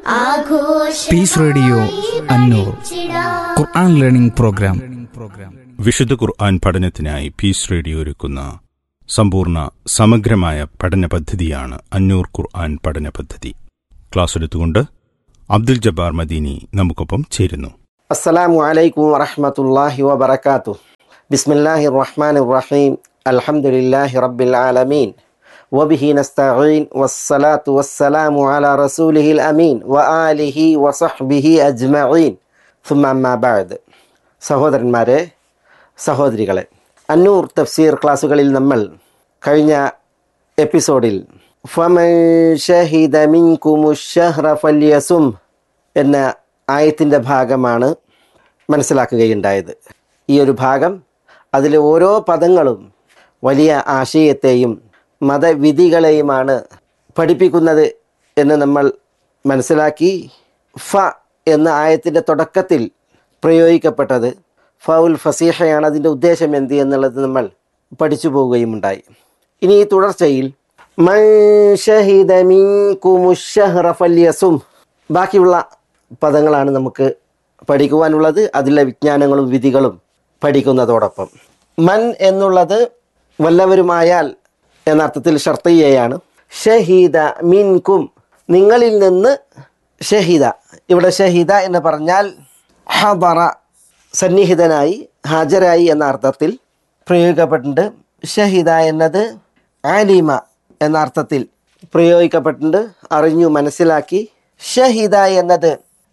piece radio Annoor Quran learning programme വിശുദ്ധ ഖുർആൻ പഠനത്തിനായി piece radio ഒരുക്കുന്ന സമ്പൂർണ്ണ സമഗ്രമായ പഠന പദ്ധതിയാണ് അന്നൂർ ഖുർആൻ പഠന പദ്ധതി ക്ലാസ് എടുത്തുകൊണ്ട് അബ്ദുൽ ജബ്ബാർ മദീനി നമുക്കൊപ്പം ചേരുന്നു السلام عليكم ورحمة الله وبركاته بسم الله الرحمن الرحيم الحمد لله رب العالمين وبه نستعين والصلاة والسلام على رسوله الأمين وآله وصحبه أجمعين ثم أما بعد സഹോദരന്മാരെ സഹോദരികളെ അന്നൂർ തഫ്സീർ ക്ലാസ്സുകളിൽ നമ്മൾ കഴിഞ്ഞ എപ്പിസോഡിൽ ഫമൻ ഷഹിദ മിൻകുമു ഷഹ്റ ഫല്യസും എന്ന ആയത്തിൻ്റെ ഭാഗമാണ് മനസ്സിലാക്കുകയുണ്ടായത് ഈ ഒരു ഭാഗം അതിലെ ഓരോ പദങ്ങളും വലിയ ആശയത്തെയും മതവിധികളെയുമാണ് പഠിപ്പിക്കുന്നത് എന്ന് നമ്മൾ മനസ്സിലാക്കി ഫ എന്ന ആയത്തിൻ്റെ തുടക്കത്തിൽ പ്രയോഗിക്കപ്പെട്ടത് ഫൗൽ ഫസീഹയാണ് അതിൻ്റെ ഉദ്ദേശം എന്ത് എന്നുള്ളത് നമ്മൾ പഠിച്ചു പോവുകയും ഉണ്ടായി ഇനി ഈ തുടർച്ചയിൽ മൻ ഷഹിദ മിൻകുമു ഷഹ്റ ഫല്യസും ബാക്കിയുള്ള പദങ്ങളാണ് നമുക്ക് പഠിക്കുവാനുള്ളത് അതിലെ വിജ്ഞാനങ്ങളും വിധികളും പഠിക്കുന്നതോടൊപ്പം മൻ എന്നുള്ളത് വല്ലവരുമായാൽ എന്ന അർത്ഥത്തിൽ ഷർത്തയ്യയാണ് ഷഹീദ മിൻകും നിങ്ങളിൽ നിന്ന് ഷഹീദ ഇവിടെ ഷഹീദ എന്ന് പറഞ്ഞാൽ ഹബറ സന്നിഹിതനായി ഹാജരായി എന്ന അർത്ഥത്തിൽ പ്രയോഗിക്കപ്പെട്ടിട്ടുണ്ട് ഷഹീദ എന്നത് ആലിമ എന്ന അർത്ഥത്തിൽ പ്രയോഗിക്കപ്പെട്ടിട്ടുണ്ട് അറിഞ്ഞു മനസ്സിലാക്കി ഷഹിദ എന്നത്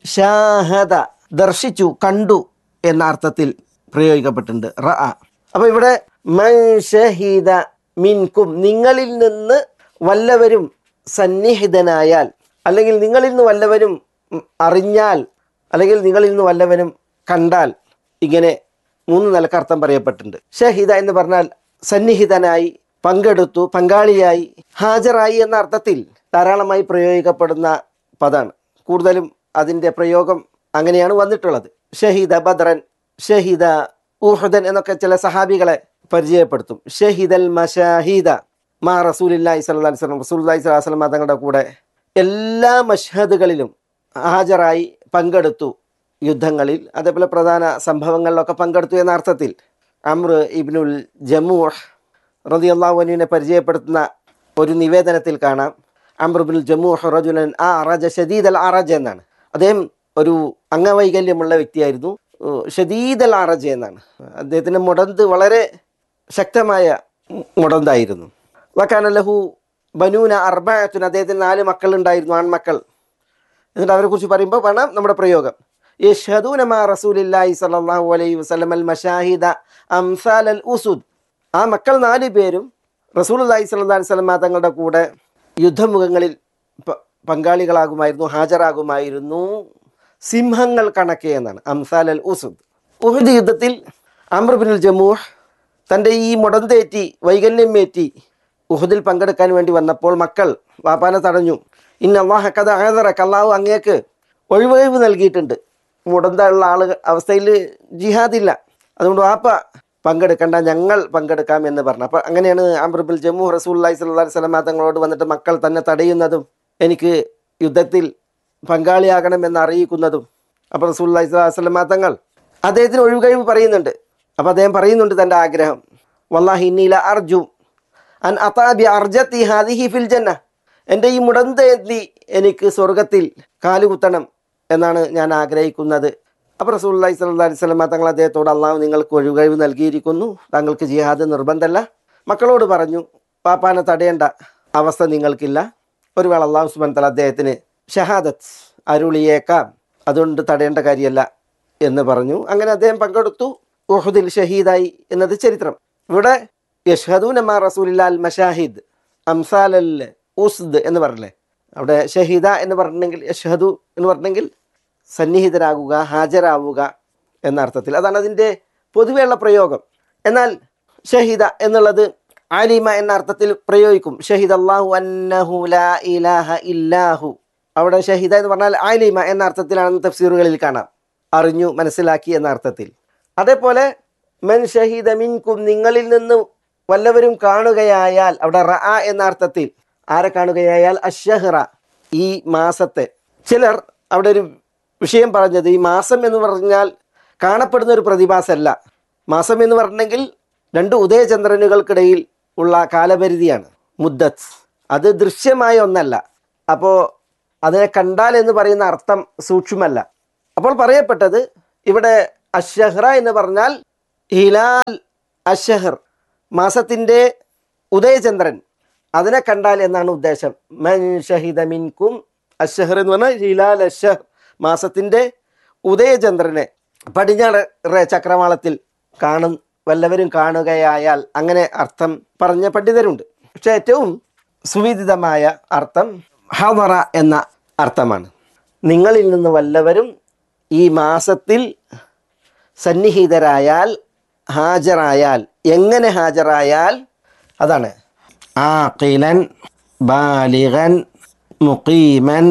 ഷാഹദ ദർശിച്ചു കണ്ടു എന്ന അർത്ഥത്തിൽ പ്രയോഗിക്കപ്പെട്ടിട്ടുണ്ട് റ അപ്പോൾ ഇവിടെ മൻ ഷഹീദ മിൻകും നിങ്ങളിൽ നിന്ന് വല്ലവരും സന്നിഹിതനായാൽ അല്ലെങ്കിൽ നിങ്ങളിൽ നിന്ന് വല്ലവരും ഉം, അറിഞ്ഞാൽ അല്ലെങ്കിൽ നിങ്ങളിൽ നിന്ന് വല്ലവരും കണ്ടാൽ ഇങ്ങനെ മൂന്ന് നിലക്ക് അർത്ഥം പറയപ്പെട്ടിട്ടുണ്ട് ഷഹീദ എന്ന് പറഞ്ഞാൽ സന്നിഹിതനായി പങ്കെടുത്തു പങ്കാളിയായി ഹാജരായി എന്ന അർത്ഥത്തിൽ ധാരാളമായി പ്രയോഗിക്കപ്പെടുന്ന പദമാണ് കൂടുതലും അതിൻ്റെ പ്രയോഗം അങ്ങനെയാണ് വന്നിട്ടുള്ളത് ഷഹീദ ബദ്രൻ ഷഹീദ ഊഹദൻ എന്നൊക്കെ ചില സഹാബികളെ പരിചയപ്പെടുത്തും ഷഹീദൽ മഷാഹീദ മാ റസൂലില്ലാഹി സ്വല്ലല്ലാഹി അലൈഹി വസല്ലം റസൂലുള്ളാഹി സ്വല്ലല്ലാഹി അലൈഹി വസല്ലം തങ്ങളുടെ കൂടെ എല്ലാ മഷ്ഹദുകളിലും ഹാജരായി പങ്കെടുത്തു യുദ്ധങ്ങളിൽ അതേപോലെ പ്രധാന സംഭവങ്ങളിലൊക്കെ പങ്കെടുത്തു എന്ന അർത്ഥത്തിൽ അമ്ര ഇബ്നുൽ ജമൂഹ് റളിയല്ലാഹു അൻഹുവിനെ പരിചയപ്പെടുത്തുന്ന ഒരു നിവേദനത്തിൽ കാണാം അമ്രുബിൻ ജമൂഹ് റജുലൻ ആ അറജ ഷദീദ് അൽ അറജ് എന്നാണ് അദ്ദേഹം ഒരു അംഗവൈകല്യമുള്ള വ്യക്തിയായിരുന്നു ഏഹ് ഷദീദ് അൽ അറജ് എന്നാണ് അദ്ദേഹത്തിൻ്റെ മുടന്ത് വളരെ ശക്തമായ മുടന്തായിരുന്നു വക്കാന ലഹു ബനൂന അർബായത്തിന് അദ്ദേഹത്തിന് നാല് മക്കളുണ്ടായിരുന്നു ആൺമക്കൾ എന്നിട്ട് അവരെക്കുറിച്ച് പറയുമ്പോൾ വേണം നമ്മുടെ പ്രയോഗം യഷ്ഹദൂന മാ റസൂലില്ലാഹി സ്വല്ലല്ലാഹു അലൈഹി വസല്ലം അൽ മഷാഹിദ അംസാൽ അൽ ഉസുദ് ആ മക്കൾ നാല് പേരും റസൂലുള്ളാഹി സ്വല്ലല്ലാഹി അലൈഹി വസല്ലം തങ്ങളുടെ കൂടെ യുദ്ധമുഖങ്ങളിൽ പ- പങ്കാളികളാകുമായിരുന്നു ഹാജരാകുമായിരുന്നു സിംഹങ്ങൾ കണക്കെ എന്നാണ് അംസാൽ അൽ ഉസുദ് ഉഹദ് യുദ്ധത്തിൽ അമ്രബിനുൽ ജമൂഹ് തൻ്റെ ഈ മുടന്തേറ്റി വൈകല്യമേറ്റി ഉഹദിൽ പങ്കെടുക്കാൻ വേണ്ടി വന്നപ്പോൾ മക്കൾ വാപ്പാനെ തടഞ്ഞു ഇന്ന അള്ളാഹ കഥ ആദറക്ക് അള്ളാഹു അങ്ങേക്ക് ഒഴിവഴിവ് നൽകിയിട്ടുണ്ട് മുടന്തുള്ള ആള് അവസ്ഥയിൽ ജിഹാദില്ല അതുകൊണ്ട് വാപ്പ പങ്കെടുക്കണ്ട ഞങ്ങൾ പങ്കെടുക്കാം എന്ന് പറഞ്ഞു അപ്പോൾ അങ്ങനെയാണ് അമ്രബിൽ ജമ്മു റസൂല്ലായി സ്വല്ലി സ്വലമ തങ്ങളോട് വന്നിട്ട് മക്കൾ തന്നെ തടയുന്നതും എനിക്ക് യുദ്ധത്തിൽ പങ്കാളിയാകണമെന്ന് അറിയിക്കുന്നതും അപ്പോൾ റസൂല്ലായി സ്വലാമ തങ്ങൾ അദ്ദേഹത്തിന് ഒഴിവുകഴിവ് പറയുന്നുണ്ട് അപ്പോൾ അദ്ദേഹം പറയുന്നുണ്ട് തൻ്റെ ആഗ്രഹം വല്ലാഹി നീല അർജു അൻ അതാബി അർജത്തി ഹാദിഹി ഫിൽ ജന്ന എൻ്റെ ഈ മുടന്തേന്തി എനിക്ക് സ്വർഗത്തിൽ കാലുകുത്തണം എന്നാണ് ഞാൻ ആഗ്രഹിക്കുന്നത് അപ്പോൾ റസൂല്ലി സ്വല്ലി അലൈഹി സ്വലമ തങ്ങൾ അദ്ദേഹത്തോട് അള്ളാഹു നിങ്ങൾക്ക് ഒഴിവുകഴിവ് നൽകിയിരിക്കുന്നു താങ്കൾക്ക് ജിഹാദ് നിർബന്ധമല്ല മക്കളോട് പറഞ്ഞു പാപ്പാനെ തടയേണ്ട അവസ്ഥ നിങ്ങൾക്കില്ല ഒരു വേള അള്ളാഹു സുബൻ തല അദ്ദേഹത്തിന് ഷഹാദത്ത് അരുളിയേക്കാം അതുകൊണ്ട് തടയേണ്ട കാര്യമല്ല എന്ന് പറഞ്ഞു അങ്ങനെ അദ്ദേഹം പങ്കെടുത്തു ഉഹുദിൽ ഷഹീദായി എന്നത് ചരിത്രം ഇവിടെ യഷ്ഹദൂൻ അമാ റസൂലില്ലാൽ മഷാഹിദ് അംസാൽ അൽ ഉസ്ദ് എന്ന് പറഞ്ഞില്ലേ അവിടെ ഷഹീദ എന്ന് പറഞ്ഞിട്ടുണ്ടെങ്കിൽ യഷ്ഹദു എന്ന് പറഞ്ഞിട്ടുണ്ടെങ്കിൽ സന്നിഹിതരാകുക ഹാജരാവുക എന്ന അർത്ഥത്തിൽ അതാണ് അതിൻ്റെ പൊതുവെയുള്ള പ്രയോഗം എന്നാൽ ഷഹീദ എന്നുള്ളത് ആലിമ എന്ന അർത്ഥത്തിൽ പ്രയോഗിക്കും ഷഹീദ് അള്ളാഹു അന്നഹു ലാ ഇലാഹ ഇല്ലാഹു അവിടെ ഷഹീദ എന്ന് പറഞ്ഞാൽ ആലിമ എന്ന അർത്ഥത്തിലാണെന്ന് തഫ്സീറുകളിൽ കാണാം അറിഞ്ഞു മനസ്സിലാക്കി എന്ന അർത്ഥത്തിൽ അതേപോലെ മെൻ ഷഹീദ മിൻകും നിങ്ങളിൽ നിന്ന് വല്ലവരും കാണുകയായാൽ അവിടെ റ എന്ന അർത്ഥത്തിൽ ആരെ കാണുകയായാൽ അഷഹ്റ ഈ മാസത്തെ ചിലർ അവിടെ ഒരു വിഷയം പറഞ്ഞത് ഈ മാസം എന്ന് പറഞ്ഞാൽ കാണപ്പെടുന്ന ഒരു പ്രതിഭാസമല്ല മാസം എന്ന് പറഞ്ഞെങ്കിൽ രണ്ട് ഉദയചന്ദ്രനുകൾക്കിടയിൽ ഉള്ള കാലപരിധിയാണ് മുദ്ദത്ത് അത് ദൃശ്യമായ ഒന്നല്ല അപ്പോൾ അതിനെ കണ്ടാൽ എന്ന് പറയുന്ന അർത്ഥം സൂക്ഷ്മല്ല അപ്പോൾ പറയപ്പെട്ടത് ഇവിടെ അഷഹ്റ എന്ന് പറഞ്ഞാൽ ഹിലാൽ അഷഹർ മാസത്തിൻ്റെ ഉദയചന്ദ്രൻ അതിനെ കണ്ടാൽ എന്നാണ് ഉദ്ദേശം മൻ ഷഹിദ മിൻകും അഷഹർ എന്ന് പറഞ്ഞാൽ ഹിലാൽ അഷഹർ മാസത്തിൻ്റെ ഉദയചന്ദ്രനെ പടിഞ്ഞാറ് ചക്രവാളത്തിൽ കാണും വല്ലവരും കാണുകയായാൽ അങ്ങനെ അർത്ഥം പറഞ്ഞ പണ്ഡിതരുണ്ട് പക്ഷെ ഏറ്റവും സുവിദിതമായ അർത്ഥം ഹവറ എന്ന അർത്ഥമാണ് നിങ്ങളിൽ നിന്ന് വല്ലവരും ഈ മാസത്തിൽ സന്നിഹിതരായാൽ ഹാജരായാൽ എങ്ങനെ ഹാജരായാൽ അതാണ് ആഖിലൻ ബാലിഗൻ മുഖീമൻ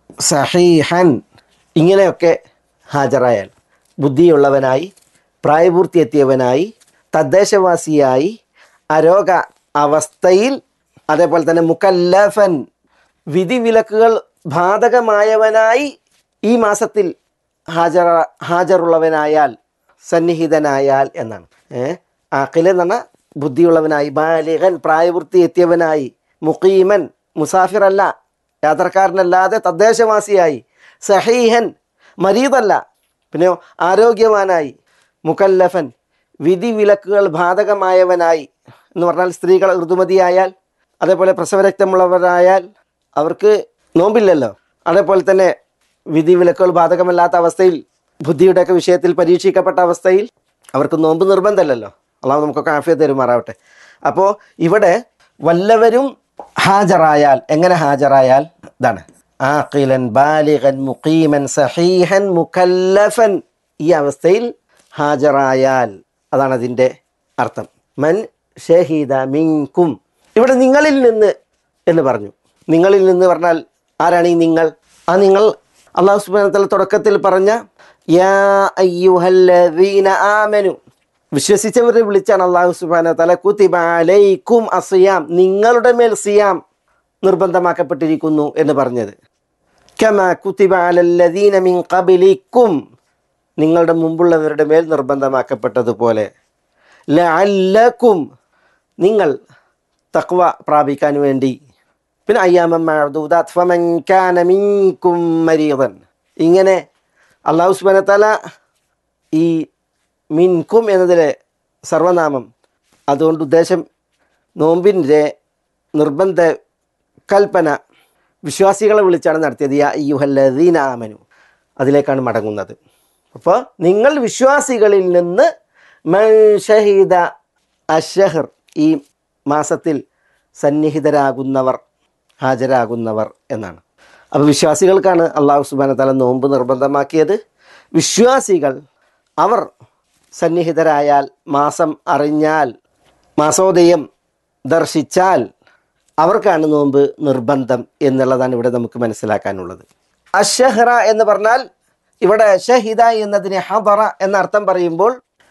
സഹീഹൻ ഇങ്ങനെയൊക്കെ ഹാജരായാൽ ബുദ്ധിയുള്ളവനായി പ്രായപൂർത്തിയെത്തിയവനായി തദ്ദേശവാസിയായി അരോഗ അവസ്ഥയിൽ അതേപോലെ തന്നെ മുക്കല്ലഫൻ വിധിവിലക്കുകൾ ബാധകമായവനായി ഈ മാസത്തിൽ ഹാജർ ഹാജറുള്ളവനായാൽ സന്നിഹിതനായാൽ എന്നാണ് ഏഹ് ആക്കിൽ എന്ന് പറഞ്ഞാൽ ബുദ്ധിയുള്ളവനായി ബാലികൻ പ്രായപൂർത്തി എത്തിയവനായി മുഖീമൻ മുസാഫിറല്ല യാത്രക്കാരനല്ലാതെ തദ്ദേശവാസിയായി സഹീഹൻ മരീതല്ല പിന്നെയോ ആരോഗ്യവാനായി മുക്കല്ലഫൻ വിധിവിലക്കുകൾ ബാധകമായവനായി എന്ന് പറഞ്ഞാൽ സ്ത്രീകൾ ഋതുമതിയായാൽ അതേപോലെ പ്രസവരക്തമുള്ളവരായാൽ അവർക്ക് നോമ്പില്ലല്ലോ അതേപോലെ തന്നെ വിധിവിലക്കുകൾ ബാധകമല്ലാത്ത അവസ്ഥയിൽ ബുദ്ധിയുടെയൊക്കെ വിഷയത്തിൽ പരീക്ഷിക്കപ്പെട്ട അവസ്ഥയിൽ അവർക്ക് നോമ്പ് നിർബന്ധമല്ലല്ലോ അള്ളാഹു നമുക്കൊക്കെ ആഫിയ തരുമാറാവട്ടെ അപ്പോൾ ഇവിടെ വല്ലവരും ഹാജറായാൽ എങ്ങനെ ഹാജറായാൽ ഇതാണ് ആഖിലൻ ബാലിഗൻ മുഖീമൻ സഹീഹൻ മുക്കല്ലഫൻ ഈ അവസ്ഥയിൽ ഹാജറായാൽ അതാണ് അതിൻ്റെ അർത്ഥം മൻ ഷഹീദ മിങ്കും ഇവിടെ നിങ്ങളിൽ നിന്ന് എന്ന് പറഞ്ഞു നിങ്ങളിൽ നിന്ന് പറഞ്ഞാൽ ആരാണ് ഈ നിങ്ങൾ ആ നിങ്ങൾ അള്ളാഹു സുബാനത്തല തുടക്കത്തിൽ പറഞ്ഞ യാ അയ്യുഹല്ലദീന ആമനു വിശ്വസിച്ചവരെ വിളിച്ചാണ് അള്ളാഹു സുബാന തല കുത്തിബ അലൈക്കും അസിയാം നിങ്ങളുടെ മേൽ സിയാം നിർബന്ധമാക്കപ്പെട്ടിരിക്കുന്നു എന്ന് പറഞ്ഞത് കമ കുത്തിബ അലല്ലദീന മിൻ ഖബിലിക്കും നിങ്ങളുടെ മുമ്പുള്ളവരുടെ മേൽ നിർബന്ധമാക്കപ്പെട്ടതുപോലെ ലഅല്ലക്കും നിങ്ങൾ തക്വ പ്രാപിക്കാൻ വേണ്ടി പിന്നെ അയ്യാമം മഅദൂദാത്ത് ഫമൻ കാന മിൻകും മരീദൻ ഇങ്ങനെ അള്ളാഹു സുബ്ഹാനഹു തആല ഈ മിൻകും എന്നതിലെ സർവനാമം അതുകൊണ്ട് ഉദ്ദേശം നോമ്പിൻ്റെ നിർബന്ധ കൽപ്പന വിശ്വാസികളെ വിളിച്ചാണ് നടത്തിയത് യാ യുഹല്ലദീന ആമനു അതിലേക്കാണ് മടങ്ങുന്നത് അപ്പോൾ നിങ്ങൾ വിശ്വാസികളിൽ നിന്ന് മൻ ഷഹീദ അഷഹർ ഈ മാസത്തിൽ സന്നിഹിതരാകുന്നവർ ഹാജരാകുന്നവർ എന്നാണ് അപ്പോൾ വിശ്വാസികൾക്കാണ് അള്ളാഹു സുബാന തല നോമ്പ് നിർബന്ധമാക്കിയത് വിശ്വാസികൾ അവർ സന്നിഹിതരായാൽ മാസം അറിഞ്ഞാൽ മാസോദയം ദർശിച്ചാൽ അവർക്കാണ് നോമ്പ് നിർബന്ധം എന്നുള്ളതാണ് ഇവിടെ നമുക്ക് മനസ്സിലാക്കാനുള്ളത് അഷഹ്റ എന്ന് പറഞ്ഞാൽ ഇവിടെ ഷഹിദ എന്നതിന് ഹദറ എന്ന അർത്ഥം പറയുമ്പോൾ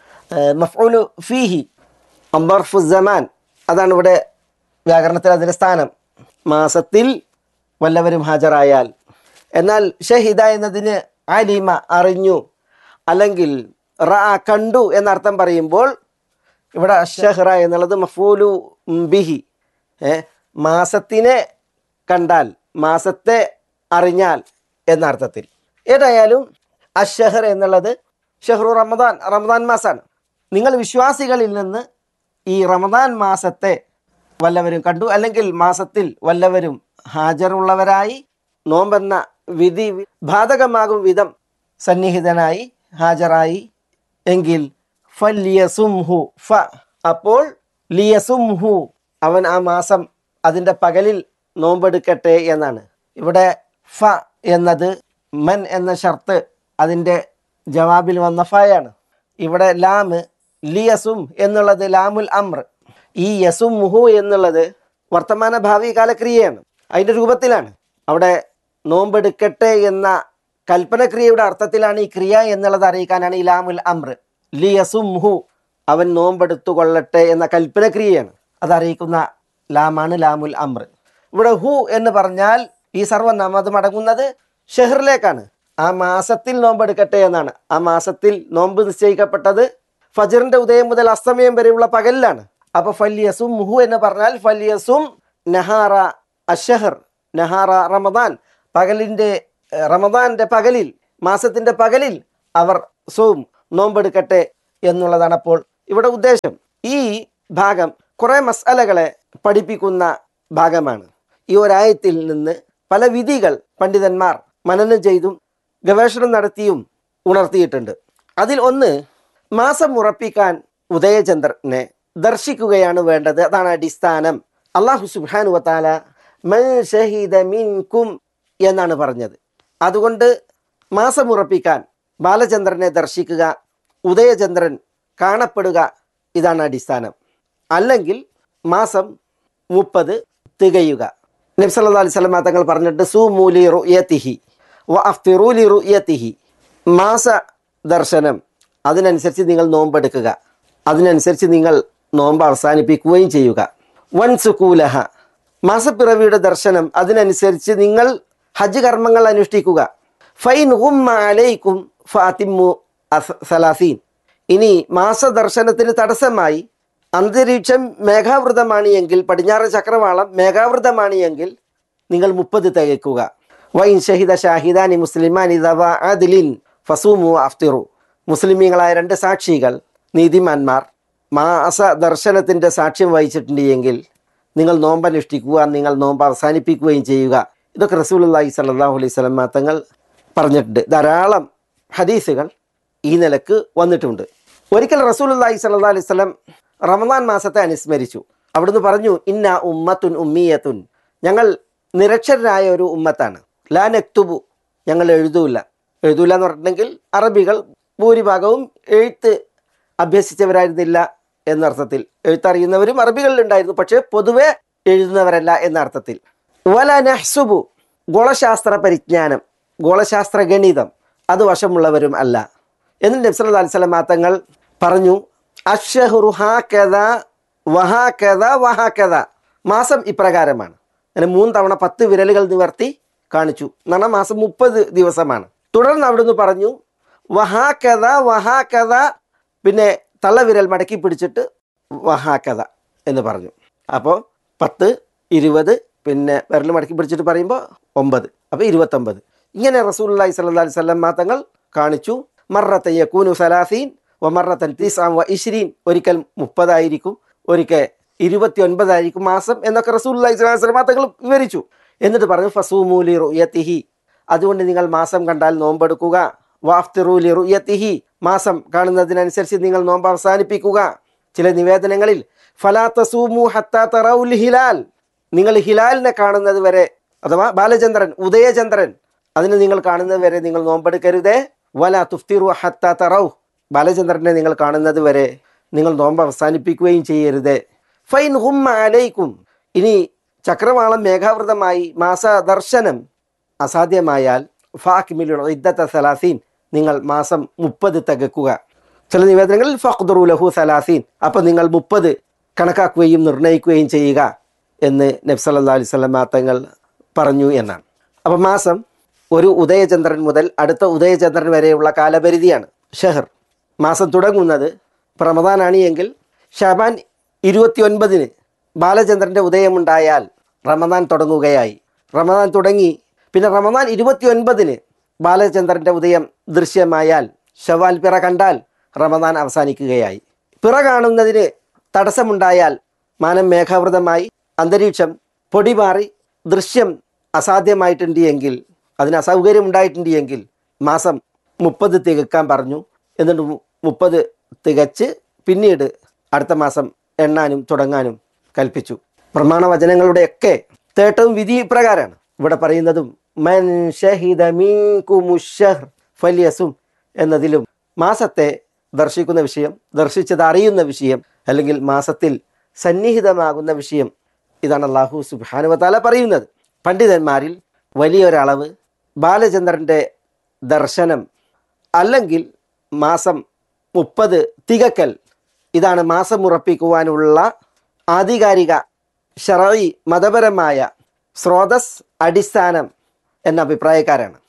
മഫ്ഊലു ഫീഹി അമ്പർഫു സമാൻ അതാണ് ഇവിടെ വ്യാകരണത്തിൽ അതിൻ്റെ സ്ഥാനം മാസത്തിൽ വല്ലവരും ഹാജരായാൽ എന്നാൽ ഷഹിദ എന്നതിന് അലിമ അറിഞ്ഞു അല്ലെങ്കിൽ റ കണ്ടു എന്നർത്ഥം പറയുമ്പോൾ ഇവിടെ അഷഹ്റ എന്നുള്ളത് മഫൂലു ബിഹി ഏ മാസത്തിനെ കണ്ടാൽ മാസത്തെ അറിഞ്ഞാൽ എന്ന അർത്ഥത്തിൽ ഏതായാലും അഷഹർ എന്നുള്ളത് ഷഹ്റു റമദാൻ റമദാൻ മാസമാണ് നിങ്ങൾ വിശ്വാസികളിൽ നിന്ന് ഈ റമദാൻ മാസത്തെ വല്ലവരും കണ്ടു അല്ലെങ്കിൽ മാസത്തിൽ വല്ലവരും ഹാജറുള്ളവരായി നോമ്പെന്ന വിധി ബാധകമാകും വിധം സന്നിഹിതനായി ഹാജരായി എങ്കിൽ ഫല്യസുംഹു ഫ അപ്പോൾ ലിയസുംഹു അവൻ ആ മാസം അതിൻ്റെ പകലിൽ നോമ്പെടുക്കട്ടെ എന്നാണ് ഇവിടെ ഫ എന്നത് മൻ എന്ന ഷർത്ത് അതിൻ്റെ ജവാബിൽ വന്ന ഫയാണ് ഇവിടെ ലാമ് ലിയസും എന്നുള്ളത് ലാമുൽ അമ്ര ഈ യസും മുഹു എന്നുള്ളത് വർത്തമാന ഭാവി കാലക്രിയയാണ് അതിൻ്റെ രൂപത്തിലാണ് അവിടെ നോമ്പെടുക്കട്ടെ എന്ന കൽപ്പനക്രിയയുടെ അർത്ഥത്തിലാണ് ഈ ക്രിയ എന്നുള്ളത് അറിയിക്കാനാണ് ഈ ലാമുൽ അമ്ര ലിയസുംഹു അവൻ നോമ്പെടുത്തു കൊള്ളട്ടെ എന്ന കൽപ്പനക്രിയയാണ് അത് അറിയിക്കുന്ന ലാമാണ് ലാമുൽ അമ്ര ഇവിടെ ഹു എന്ന് പറഞ്ഞാൽ ഈ സർവനാമം അത് മടങ്ങുന്നത് ഷെഹറിലേക്കാണ് ആ മാസത്തിൽ നോമ്പ് എടുക്കട്ടെ എന്നാണ് ആ മാസത്തിൽ നോമ്പ് നിശ്ചയിക്കപ്പെട്ടത് ഫജറിന്റെ ഉദയം മുതൽ അസ്തമയം വരെയുള്ള പകലിലാണ് അപ്പൊ ഫല്യസും മുഹു എന്ന് പറഞ്ഞാൽ ഫല്യസും നഹാറ അഷഹർ നഹാറ റമദാൻ പകലിന്റെ ഏഹ്, റമദാന്റെ പകലിൽ മാസത്തിന്റെ പകലിൽ അവർ സോം നോമ്പെടുക്കട്ടെ എന്നുള്ളതാണ് അപ്പോൾ ഇവിടെ ഉദ്ദേശം ഈ ഭാഗം കുറെ മസാലകളെ പഠിപ്പിക്കുന്ന ഭാഗമാണ് ഈ ഒരായത്തിൽ നിന്ന് പല വിധികൾ പണ്ഡിതന്മാർ മനനം ചെയ്തും ഗവേഷണം നടത്തിയും ഉണർത്തിയിട്ടുണ്ട് അതിൽ ഒന്ന് മാസം ഉറപ്പിക്കാൻ ഉദയചന്ദ്രനെ ദർശിക്കുകയാണ് വേണ്ടത് അതാണ് അടിസ്ഥാനം അള്ളാഹു സുബ്ഹാനു വതാല മൻ ഷഹീദ മിൻകും എന്നാണ് പറഞ്ഞത് അതുകൊണ്ട് മാസം ഉറപ്പിക്കാൻ ബാലചന്ദ്രനെ ദർശിക്കുക ഉദയചന്ദ്രൻ കാണപ്പെടുക ഇതാണ് അടിസ്ഥാനം അല്ലെങ്കിൽ മാസം മുപ്പത് തികയുക നബ്സല്ലാ അലൈഹി സ്വലമ തങ്ങൾ പറഞ്ഞിട്ട് സുമൂലി റുയത്തിഹി വ അഫ്തിറൂലി റുയത്തിഹി മാസ ദർശനം അതിനനുസരിച്ച് നിങ്ങൾ നോമ്പെടുക്കുക അതിനനുസരിച്ച് നിങ്ങൾ നോമ്പ് അവസാനിപ്പിക്കുകയും ചെയ്യുക വൻ സുക്കൂലഹ മാസപ്പിറവിയുടെ ദർശനം അതിനനുസരിച്ച് നിങ്ങൾ ഹജ്ജ് കർമ്മങ്ങൾ അനുഷ്ഠിക്കുക ഫൈൻ ഉമ്മ അലൈക്കും ഫാത്തിമു സലാസീൻ ഇനി മാസദർശനത്തിന് തടസ്സമായി അന്തരീക്ഷം മേഘാവൃതമാണ് എങ്കിൽ പടിഞ്ഞാറ് ചക്രവാളം മേഘാവൃതമാണ് എങ്കിൽ നിങ്ങൾ മുപ്പത് തികയ്ക്കുക വൈൻ ഷഹിദ ഷാഹിദാനി മുസ്ലിമാനി ദവ ആദിലിൻ ഫസൂമു അഫ്തിറു മുസ്ലിമീങ്ങളായ രണ്ട് സാക്ഷികൾ നീതിമാന്മാർ മാസ ദർശനത്തിൻ്റെ സാക്ഷ്യം വഹിച്ചിട്ടുണ്ട് എങ്കിൽ നിങ്ങൾ നോമ്പനുഷ്ഠിക്കുക നിങ്ങൾ നോമ്പ് അവസാനിപ്പിക്കുകയും ചെയ്യുക ഇതൊക്കെ റസൂലുള്ളാഹി സ്വല്ലല്ലാഹു അലൈഹി വസല്ലം തങ്ങൾ പറഞ്ഞിട്ടുണ്ട് ധാരാളം ഹദീസുകൾ ഈ നിലക്ക് വന്നിട്ടുണ്ട് ഒരിക്കൽ റസൂലുള്ളാഹി സ്വല്ലല്ലാഹു അലൈഹി വസല്ലം റമദാൻ മാസത്തെ അനുസ്മരിച്ചു അവിടുന്ന് പറഞ്ഞു ഇന്ന ഉമ്മത്തുൻ ഉമ്മിയത്തുൻ ഞങ്ങൾ നിരക്ഷരരായ ഒരു ഉമ്മത്താണ് ലാ നക്തുബു ഞങ്ങൾ എഴുതൂല എഴുതൂല എന്ന് പറഞ്ഞിട്ടുണ്ടെങ്കിൽ അറബികൾ ഭൂരിഭാഗവും എഴുത്ത് അഭ്യസിച്ചവരായിരുന്നില്ല എന്നർത്ഥത്തിൽ എഴുത്തറിയുന്നവരും അറബികളിലുണ്ടായിരുന്നു പക്ഷേ പൊതുവെ എഴുതുന്നവരല്ല എന്ന അർത്ഥത്തിൽ വല നഹ്സുബു ഗോളശാസ്ത്ര പരിജ്ഞാനം ഗോളശാസ്ത്ര ഗണിതം അത് വശമുള്ളവരും അല്ല എന്ന് നബ്സല അലിസ്ലാം തങ്ങൾ പറഞ്ഞു അഷഹുറു ഹാക്കഥ വഹാക്കഥ വഹാക്കഥ മാസം ഇപ്രകാരമാണ് അങ്ങനെ മൂന്ന് തവണ പത്ത് വിരലുകൾ നിവർത്തി കാണിച്ചു എന്നാണ് മാസം മുപ്പത് ദിവസമാണ് തുടർന്ന് അവിടുന്ന് പറഞ്ഞു വഹാക്കഥ വഹാക്കഥ പിന്നെ തള്ളവിരൽ മടക്കി പിടിച്ചിട്ട് വഹാക്കഥ എന്ന് പറഞ്ഞു അപ്പോൾ പത്ത് ഇരുപത് പിന്നെ വിരൽ മടക്കി പിടിച്ചിട്ട് പറയുമ്പോൾ ഒമ്പത് അപ്പോൾ ഇരുപത്തൊമ്പത് ഇങ്ങനെ റസൂല്ലി സല്ലാ അലൈഹി സ്വലം തങ്ങൾ കാണിച്ചു മറത്ത യക്കൂനു സലാസീൻ വ മറത്തൻ തീസാം വ ഇഷ്രീൻ ഒരിക്കൽ മുപ്പതായിരിക്കും ഒരിക്കൽ ഇരുപത്തി ഒൻപതായിരിക്കും മാസം എന്നൊക്കെ റസൂല്ലി സ്വലാഹി സ്വലം തങ്ങൾ വിവരിച്ചു എന്നിട്ട് പറഞ്ഞു ഫസൂമൂലി റുയത്തിഹി അതുകൊണ്ട് നിങ്ങൾ മാസം കണ്ടാൽ നോമ്പെടുക്കുക വാഫ്തിറൂലി റുയത്തിഹി മാസം കാണുന്നതിനനുസരിച്ച് നിങ്ങൾ നോമ്പ് അവസാനിപ്പിക്കുക ചില നിവേദനങ്ങളിൽ ഫലാത്ത സൂമു ഹത്താത്ത റൗൽ ഹിലാൽ നിങ്ങൾ ഹിലാലിനെ കാണുന്നത് വരെ അഥവാ ബാലചന്ദ്രൻ ഉദയചന്ദ്രൻ അതിന് നിങ്ങൾ കാണുന്നത് വരെ നിങ്ങൾ നോമ്പെടുക്കരുതേ വല തുഫ്തിറു ഹത്താത്ത റൗ ബാലചന്ദ്രനെ നിങ്ങൾ കാണുന്നത് വരെ നിങ്ങൾ നോമ്പ് അവസാനിപ്പിക്കുകയും ചെയ്യരുതേ ഫൈൻ ഹുമ്മ അലൈക്കും ഇനി ചക്രവാളം മേഘാവൃതമായി മാസ ദർശനം അസാധ്യമായാൽ ഫാക്കിമിലു ഇദ്ദത്ത സലാസീൻ നിങ്ങൾ മാസം മുപ്പത് തികക്കുക ചില നിവേദനങ്ങളിൽ ഫഖ്ദുറു ലഹു സലാസീൻ അപ്പം നിങ്ങൾ മുപ്പത് കണക്കാക്കുകയും നിർണ്ണയിക്കുകയും ചെയ്യുക എന്ന് നബ്സല്ലാ അലൈഹി സ്വലം തങ്ങൾ പറഞ്ഞു എന്നാണ് അപ്പം മാസം ഒരു ഉദയചന്ദ്രൻ മുതൽ അടുത്ത ഉദയചന്ദ്രൻ വരെയുള്ള കാലപരിധിയാണ് ഷെഹർ മാസം തുടങ്ങുന്നത് ഇപ്പം റമദാനാണ് എങ്കിൽ ഷാബാൻ ഇരുപത്തി ഒൻപതിന് ബാലചന്ദ്രൻ്റെ ഉദയമുണ്ടായാൽ റമദാൻ തുടങ്ങുകയായി റമദാൻ തുടങ്ങി പിന്നെ റമദാൻ ഇരുപത്തി ഒൻപതിന് ബാലചന്ദ്രൻ്റെ ഉദയം ദൃശ്യമായാൽ ഷവാൽ പിറ കണ്ടാൽ റമദാൻ അവസാനിക്കുകയായി പിറ കാണുന്നതിന് തടസ്സമുണ്ടായാൽ മാനം മേഘാവൃതമായി അന്തരീക്ഷം പൊടിമാറി ദൃശ്യം അസാധ്യമായിട്ടുണ്ട് എങ്കിൽ അതിന് അസൗകര്യം ഉണ്ടായിട്ടുണ്ട് എങ്കിൽ മാസം മുപ്പത് തികക്കാൻ പറഞ്ഞു എന്നിട്ട് മു- മുപ്പത് തികച്ച് പിന്നീട് അടുത്ത മാസം എണ്ണാനും തുടങ്ങാനും കൽപ്പിച്ചു പ്രമാണവചനങ്ങളുടെയൊക്കെ തേട്ടവും വിധി പ്രകാരമാണ് ഇവിടെ പറയുന്നതും മൻ ഷഹിദ മീൻകുമു ഷഹ്ർ ഫല്യസും എന്നതിലും മാസത്തെ ദർശിക്കുന്ന വിഷയം ദർശിച്ചത് അറിയുന്ന വിഷയം അല്ലെങ്കിൽ മാസത്തിൽ സന്നിഹിതമാകുന്ന വിഷയം ഇതാണ് അള്ളാഹു സുബാനുവത്താല പറയുന്നത് പണ്ഡിതന്മാരിൽ വലിയൊരളവ് ബാലചന്ദ്രൻ്റെ ദർശനം അല്ലെങ്കിൽ മാസം മുപ്പത് തികക്കൽ ഇതാണ് മാസം ഉറപ്പിക്കുവാനുള്ള ആധികാരിക ഷറയി മതപരമായ സ്രോതസ് അടിസ്ഥാനം എന്ന അഭിപ്രായക്കാരാണ്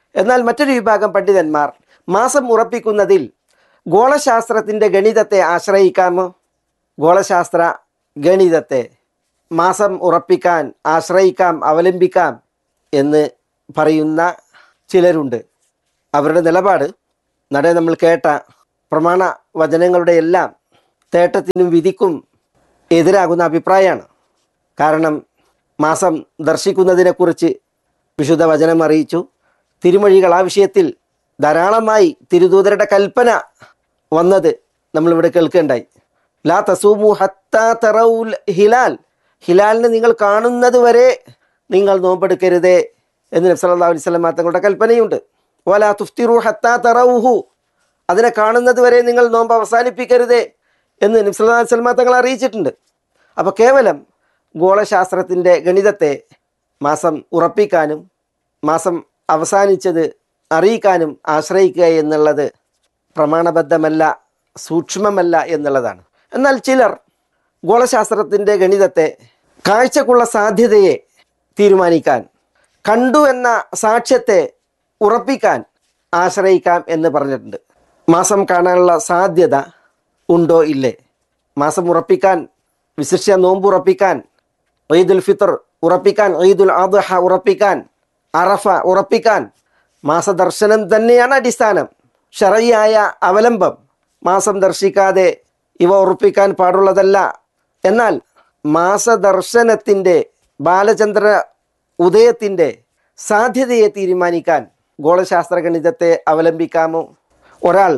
എന്നാൽ മറ്റൊരു വിഭാഗം പണ്ഡിതന്മാർ മാസം ഉറപ്പിക്കുന്നതിൽ ഗോളശാസ്ത്രത്തിൻ്റെ ഗണിതത്തെ ആശ്രയിക്കാമോ ഗോളശാസ്ത്ര ഗണിതത്തെ മാസം ഉറപ്പിക്കാൻ ആശ്രയിക്കാം അവലംബിക്കാം എന്ന് പറയുന്ന ചിലരുണ്ട് അവരുടെ നിലപാട് നടേ നമ്മൾ കേട്ട പ്രമാണ വചനങ്ങളുടെ എല്ലാം തേട്ടത്തിനും വിധിക്കും എതിരാകുന്ന അഭിപ്രായമാണ് കാരണം മാസം ദർശിക്കുന്നതിനെക്കുറിച്ച് വിശുദ്ധ വചനം അറിയിച്ചു തിരുമൊഴികൾ ആ വിഷയത്തിൽ ധാരാളമായി തിരുദൂതരുടെ കൽപ്പന വന്നത് നമ്മളിവിടെ കേൾക്കേണ്ടായി ലാ തസൂമു ഹത്താ തറൗൽ ഹിലാൽ ഹിലാലിനെ നിങ്ങൾ കാണുന്നത് വരെ നിങ്ങൾ നോമ്പെടുക്കരുതേ എന്ന് നബി സല്ലല്ലാഹു അലൈഹി വസല്ലം തങ്ങളുടെ കൽപ്പനയുണ്ട് വലാ തുഫ്തിറു ഹത്താ തറൗഹു അതിനെ കാണുന്നത് വരെ നിങ്ങൾ നോമ്പ് അവസാനിപ്പിക്കരുതേ എന്ന് നബി സല്ലല്ലാഹു അലൈഹി വസല്ലം തങ്ങൾ അറിയിച്ചിട്ടുണ്ട് അപ്പോൾ കേവലം ഗോളശാസ്ത്രത്തിൻ്റെ ഗണിതത്തെ മാസം ഉറപ്പിക്കാനും മാസം അവസാനിച്ചത് അറിയിക്കാനും ആശ്രയിക്കുക എന്നുള്ളത് പ്രമാണബദ്ധമല്ല സൂക്ഷ്മമല്ല എന്നുള്ളതാണ് എന്നാൽ ചിലർ ഗോളശാസ്ത്രത്തിൻ്റെ ഗണിതത്തെ കാഴ്ചക്കുള്ള സാധ്യതയെ തീരുമാനിക്കാൻ കണ്ടു എന്ന സാക്ഷ്യത്തെ ഉറപ്പിക്കാൻ ആശ്രയിക്കാം എന്ന് പറഞ്ഞിട്ടുണ്ട് മാസം കാണാനുള്ള സാധ്യത ഉണ്ടോ ഇല്ലേ മാസം ഉറപ്പിക്കാൻ വിശിഷ്യ നോമ്പ് ഉറപ്പിക്കാൻ ഈദുൽ ഫിത്തർ ഉറപ്പിക്കാൻ ഈദുൽ അദ്ഹ ഉറപ്പിക്കാൻ അറഫ ഉറപ്പിക്കാൻ മാസദർശനം തന്നെയാണ് അടിസ്ഥാനം ഷറയായ അവലംബം മാസം ദർശിക്കാതെ ഇവ ഉറപ്പിക്കാൻ പാടുള്ളതല്ല എന്നാൽ മാസദർശനത്തിൻ്റെ ബാലചന്ദ്ര ഉദയത്തിൻ്റെ സാധ്യതയെ തീരുമാനിക്കാൻ ഗോളശാസ്ത്ര ഗണിതത്തെ അവലംബിക്കാമോ ഒരാൾ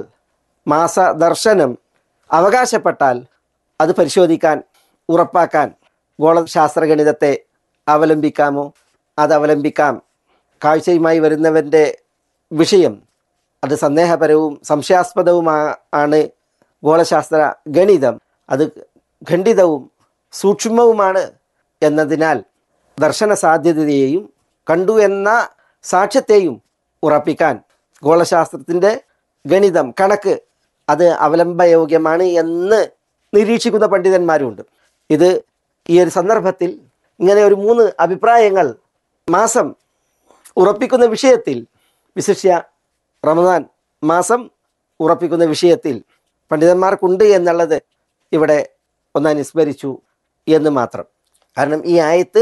മാസദർശനം അവകാശപ്പെട്ടാൽ അത് പരിശോധിക്കാൻ ഉറപ്പാക്കാൻ ഗോളശാസ്ത്ര ഗണിതത്തെ അവലംബിക്കാമോ അത് അവലംബിക്കാം കാഴ്ചയുമായി വരുന്നവൻ്റെ വിഷയം അത് സന്ദേഹപരവും സംശയാസ്പദവുമാ ആണ് ഗോളശാസ്ത്ര ഗണിതം അത് ഖണ്ഡിതവും സൂക്ഷ്മവുമാണ് എന്നതിനാൽ ദർശന സാധ്യതയെയും കണ്ടു എന്ന സാക്ഷ്യത്തെയും ഉറപ്പിക്കാൻ ഗോളശാസ്ത്രത്തിൻ്റെ ഗണിതം കണക്ക് അത് അവലംബയോഗ്യമാണ് എന്ന് നിരീക്ഷിക്കുന്ന പണ്ഡിതന്മാരുമുണ്ട് ഇത് ഈ ഒരു സന്ദർഭത്തിൽ ഇങ്ങനെ ഒരു മൂന്ന് അഭിപ്രായങ്ങൾ മാസം ഉറപ്പിക്കുന്ന വിഷയത്തിൽ വിശിഷ്യ റമദാൻ മാസം ഉറപ്പിക്കുന്ന വിഷയത്തിൽ പണ്ഡിതന്മാർക്കുണ്ട് എന്നുള്ളത് ഇവിടെ ഒന്ന് അനുസ്മരിച്ചു എന്ന് മാത്രം കാരണം ഈ ആയത്ത്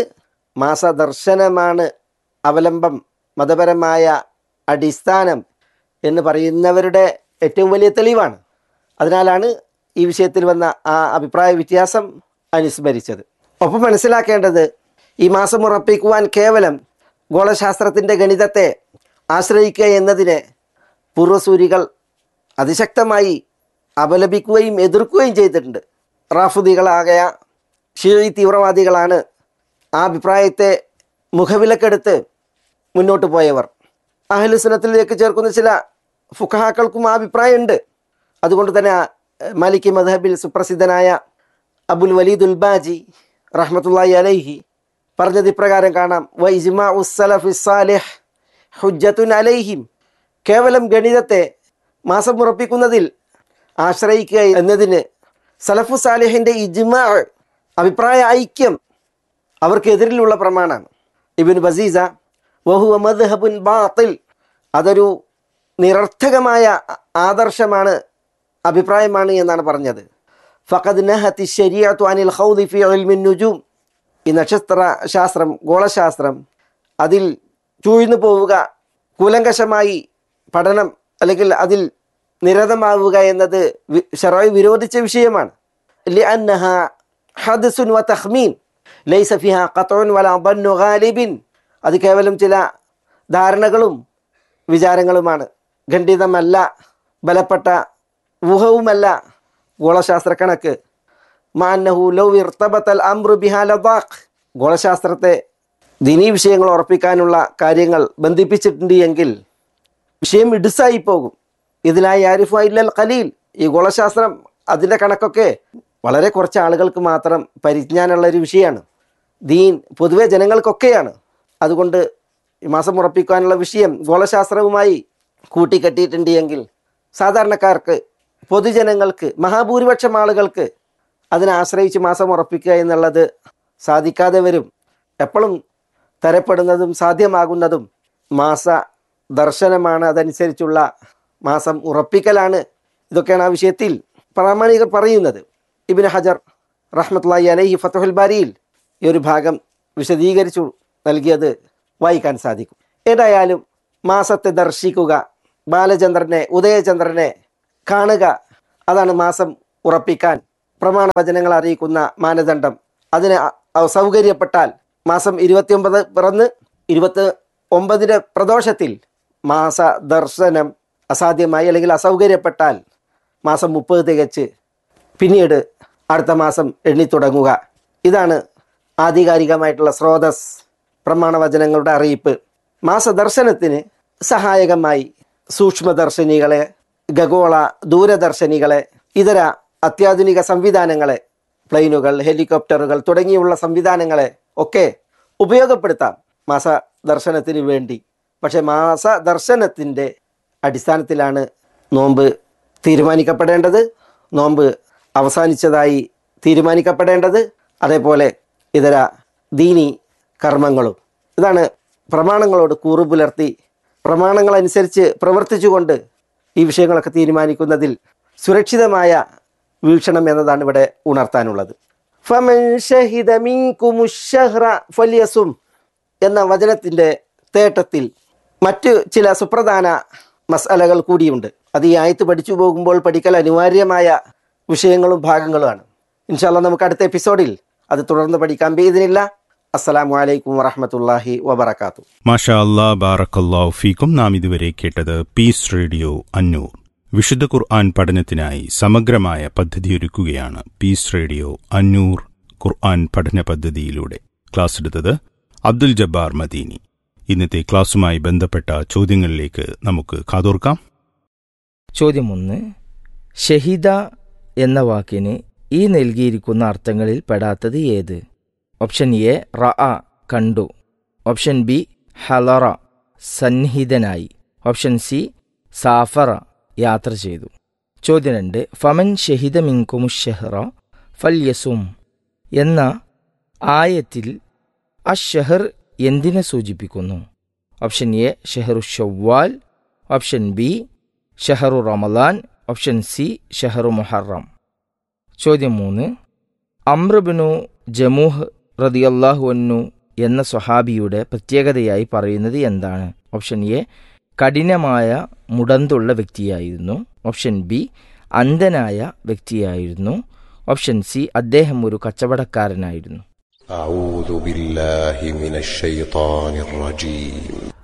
മാസദർശനമാണ് അവലംബം മതപരമായ അടിസ്ഥാനം എന്ന് പറയുന്നവരുടെ ഏറ്റവും വലിയ തെളിവാണ് അതിനാലാണ് ഈ വിഷയത്തിൽ വന്ന ആ അഭിപ്രായ വ്യത്യാസം അനുസ്മരിച്ചത് ഒപ്പം മനസ്സിലാക്കേണ്ടത് ഈ മാസം ഉറപ്പിക്കുവാൻ കേവലം ഗോളശാസ്ത്രത്തിൻ്റെ ഗണിതത്തെ ആശ്രയിക്കുക എന്നതിനെ പൂർവ്വസൂരികൾ അതിശക്തമായി അപലപിക്കുകയും എതിർക്കുകയും ചെയ്തിട്ടുണ്ട് റാഫുദികളാകയ ഷീഴി തീവ്രവാദികളാണ് ആ അഭിപ്രായത്തെ മുഖവിലക്കെടുത്ത് മുന്നോട്ട് പോയവർ അഹലുസുനത്തിലേക്ക് ചേർക്കുന്ന ചില ഫുഖഹാക്കൾക്കും ആ അഭിപ്രായമുണ്ട് അതുകൊണ്ട് തന്നെ മാലിക്കി മദ്ഹബിൽ സുപ്രസിദ്ധനായ അബുൽ വലീദ് ഉൽബാജി റഹ്മത്തുള്ളാഹി അലൈഹി പറഞ്ഞത് ഇപ്രകാരം കാണാം വ ഇജ്മാ ഉസ്സലഫി സാലിഹ് ഹുജ്ജത്തുൻ അലൈഹിം കേവലം ഗണിതത്തെ മാസം ഉറപ്പിക്കുന്നതിൽ ആശ്രയിക്കുക എന്നതിന് സലഫു സാലിഹിൻ്റെ ഇജ്മാ അഭിപ്രായ ഐക്യം അവർക്കെതിരിലുള്ള പ്രമാണമാണ് ഇബിൻ ബസീസ വഹുവ മദ്ഹബുൻ ബാത്തിൽ അതൊരു നിരർത്ഥകമായ ആദർശമാണ് അഭിപ്രായമാണ് എന്നാണ് പറഞ്ഞത് ഫഖദ് നഹത്തി ശരിയത്തു അനിൽ ഹൗദി ഫി ഇൽമിൻ നുജൂം ഈ നക്ഷത്ര ശാസ്ത്രം ഗോളശാസ്ത്രം അതിൽ ചൂഴ്ന്നു പോവുക കൂലങ്കഷമായി പഠനം അല്ലെങ്കിൽ അതിൽ നിരതമാവുക എന്നത് ഷറായി വിരോധിച്ച വിഷയമാണ് لأنها حدث وتخمين ليس فيها قطع ولا ظن غالب അത് കേവലം ചില ധാരണകളും വിചാരങ്ങളുമാണ് ഖണ്ഡിതമല്ല ബലപ്പെട്ട ഊഹവുമല്ല ഗോളശാസ്ത്ര കണക്ക് മാന്നഹു ലൗ ഇർത്തബത്തൽ അംറു ബിഹാലബാഖ് ഗോളശാസ്ത്രത്തെ ദീനീ വിഷയങ്ങൾ ഉറപ്പിക്കാനുള്ള കാര്യങ്ങൾ ബന്ധിപ്പിച്ചിട്ടുണ്ട് എങ്കിൽ വിഷയം ഇടുസായി പോകും ഇതിലായി ആരിഫു ഇല്ലൽ ഖലീൽ ഈ ഗോളശാസ്ത്രം അതിൻ്റെ കണക്കൊക്കെ വളരെ കുറച്ച് ആളുകൾക്ക് മാത്രം പരിജ്ഞാനമുള്ള ഒരു വിഷയമാണ് ദീൻ പൊതുവെ ജനങ്ങൾക്കൊക്കെയാണ് അതുകൊണ്ട് ഈ മാസം ഉറപ്പിക്കാനുള്ള വിഷയം ഗോളശാസ്ത്രവുമായി കൂട്ടിക്കെട്ടിയിട്ടുണ്ട് എങ്കിൽ സാധാരണക്കാർക്ക് പൊതുജനങ്ങൾക്ക് മഹാഭൂരിപക്ഷം ആളുകൾക്ക് അതിനെ ആശ്രയിച്ച് മാസം ഉറപ്പിക്കുക എന്നുള്ളത് സാധിക്കാതെ വരും എപ്പോഴും തരപ്പെടുന്നതും സാധ്യമാകുന്നതും മാസ ദർശനമാണ് അതനുസരിച്ചുള്ള മാസം ഉറപ്പിക്കലാണ് ഇതൊക്കെയാണ് ആ വിഷയത്തിൽ പ്രാമാണികർ പറയുന്നത് ഇബിൻ ഹജർ റഹ്മത്തുള്ളി അലൈഹി ഫത്തുഹുൽ ബാരിയിൽ ഈ ഒരു ഭാഗം വിശദീകരിച്ചു നൽകിയത് വായിക്കാൻ സാധിക്കും ഏതായാലും മാസത്തെ ദർശിക്കുക ബാലചന്ദ്രനെ ഉദയചന്ദ്രനെ കാണുക അതാണ് മാസം ഉറപ്പിക്കാൻ പ്രമാണവചനങ്ങൾ അറിയിക്കുന്ന മാനദണ്ഡം അതിന് അ- അ- സൗകര്യപ്പെട്ടാൽ മാസം ഇരുപത്തിയൊമ്പത് പിറന്ന് ഇരുപത്തി ഒമ്പതിൻ്റെ പ്രദോഷത്തിൽ മാസ ദർശനം അസാധ്യമായി അല്ലെങ്കിൽ അസൗകര്യപ്പെട്ടാൽ മാസം മുപ്പത് തികച്ച് പിന്നീട് അടുത്ത മാസം എണ്ണിത്തുടങ്ങുക ഇതാണ് ആധികാരികമായിട്ടുള്ള സ്രോതസ് പ്രമാണവചനങ്ങളുടെ അറിയിപ്പ് മാസദർശനത്തിന് സഹായകമായി സൂക്ഷ്മദർശിനികളെ ഖഗോള ദൂരദർശിനികളെ ഇതര അത്യാധുനിക സംവിധാനങ്ങളെ പ്ലെയിനുകൾ ഹെലികോപ്റ്ററുകൾ തുടങ്ങിയുള്ള സംവിധാനങ്ങളെ ഒക്കെ ഉപയോഗപ്പെടുത്താം മാസദർശനത്തിന് വേണ്ടി പക്ഷേ മാസദർശനത്തിൻ്റെ അടിസ്ഥാനത്തിലാണ് നോമ്പ് തീരുമാനിക്കപ്പെടേണ്ടത് നോമ്പ് അവസാനിച്ചതായി തീരുമാനിക്കപ്പെടേണ്ടത് അതേപോലെ ഇതര ദീനി കർമ്മങ്ങളും ഇതാണ് പ്രമാണങ്ങളോട് കൂറു പുലർത്തി പ്രമാണങ്ങളനുസരിച്ച് പ്രവർത്തിച്ചുകൊണ്ട് ഈ വിഷയങ്ങളൊക്കെ തീരുമാനിക്കുന്നതിൽ സുരക്ഷിതമായ വീക്ഷണം എന്നതാണ് ഇവിടെ ഉണർത്താനുള്ളത് ഫമൻ ഷഹിദ മിൻകുമുശ്ശഹ്റ ഫല്യസും എന്ന വചനത്തിൻ്റെ തേട്ടത്തിൽ മറ്റ് ചില സുപ്രധാന മസാലകൾ കൂടിയുണ്ട് അത് ഈ ആയത്ത് പഠിച്ചു പോകുമ്പോൾ പഠിക്കൽ അനിവാര്യമായ വിഷയങ്ങളും ഭാഗങ്ങളുമാണ് ഇൻഷാല്ല നമുക്ക് അടുത്ത എപ്പിസോഡിൽ അത് തുടർന്ന് പഠിക്കാൻ പേതിനില്ല അസ്സലാമു അലൈക്കും വറഹമത്തല്ലാഹി വബർക്കാത്തു മാഷാ അല്ലാ ബാറക്കല്ലാഹു ഫീക്കും നാം ഇതുവരെ കേട്ടത് പീസ് റേഡിയോ അന്നൂർ വിശുദ്ധ ഖുർആൻ പഠനത്തിനായി സമഗ്രമായ പദ്ധതിയൊരുക്കുകയാണ് പീസ് റേഡിയോ അന്നൂർ ഖുർആൻ പഠന പദ്ധതിയിലൂടെ ക്ലാസ് എടുത്തത് അബ്ദുൽ ജബ്ബാർ മദീനി ഇന്നത്തെ ക്ലാസുമായി ബന്ധപ്പെട്ട ചോദ്യങ്ങളിലേക്ക് നമുക്ക് കാതോർക്കാം ചോദ്യം ഒന്ന് ഷഹിദ എന്ന വാക്കിന് ഈ നൽകിയിരിക്കുന്ന അർത്ഥങ്ങളിൽ പെടാത്തത് ഏത് ഓപ്ഷൻ എ റ കണ്ടു ഓപ്ഷൻ ബി ഹലറ സന്നിഹിതനായി ഓപ്ഷൻ സി സാഫറ യാത്ര ചെയ്തു ചോദ്യം രണ്ട് ഫമൻ ഷഹിദ മിൻകുമുഷഹറ ഫല്യസും എന്ന ആയത്തിൽ അഷഹർ എന്തിനെ സൂചിപ്പിക്കുന്നു ഓപ്ഷൻ എ ഷെഹറു ഷവ്വാൽ ഓപ്ഷൻ ബി ഷഹറു റമലാൻ ഓപ്ഷൻ സി ഷഹറു മുഹറം ചോദ്യം മൂന്ന് അമ്രബിനു ജമൂഹ് റതിയല്ലാഹു അന്നു എന്ന സ്വഹാബിയുടെ പ്രത്യേകതയായി പറയുന്നത് എന്താണ് ഓപ്ഷൻ എ കഠിനമായ മുടന്തുള്ള വ്യക്തിയായിരുന്നു ഓപ്ഷൻ ബി അന്ധനായ വ്യക്തിയായിരുന്നു ഓപ്ഷൻ സി അദ്ദേഹം ഒരു കച്ചവടക്കാരനായിരുന്നു أعوذ بالله من الشيطان الرجيم